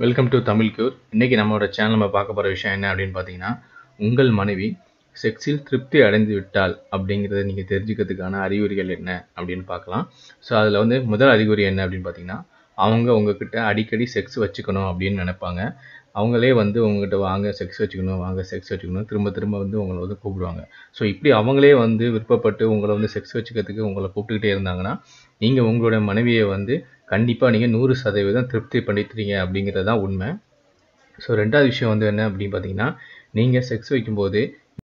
welcome to Tamil cure இன்றைக்கி நம்மளோட channel நம்ம பார்க்க போகிற விஷயம் என்ன அப்படின்னு பார்த்தீங்கன்னா உங்கள் மனைவி செக்ஸில் திருப்தி அடைந்து விட்டால் அப்படிங்கிறத நீங்கள் தெரிஞ்சுக்கிறதுக்கான அறிகுறிகள் என்ன அப்படின்னு பார்க்கலாம் ஸோ அதில் வந்து முதல் அறிகுறி என்ன அப்படின்னு பார்த்தீங்கன்னா அவங்க உங்ககிட்ட அடிக்கடி செக்ஸ் வச்சுக்கணும் அப்படின்னு நினைப்பாங்க அவங்களே வந்து உங்ககிட்ட வாங்க செக்ஸ் வச்சுக்கணும் வாங்க செக்ஸ் வச்சுக்கணும் திரும்ப திரும்ப வந்து உங்களை வந்து கூப்பிடுவாங்க ஸோ இப்படி அவங்களே வந்து விருப்பப்பட்டு உங்களை வந்து செக்ஸ் வச்சுக்கிறதுக்கு உங்களை கூப்பிட்டுக்கிட்டே இருந்தாங்கன்னா நீங்கள் உங்களோட மனைவியை வந்து கண்டிப்பாக நீங்கள் நூறு சதவீதம் திருப்தி பண்ணிட்டுறீங்க அப்படிங்கிறது தான் உண்மை ஸோ ரெண்டாவது விஷயம் வந்து என்ன அப்படின்னு பார்த்தீங்கன்னா நீங்கள் செக்ஸ் வைக்கும்போது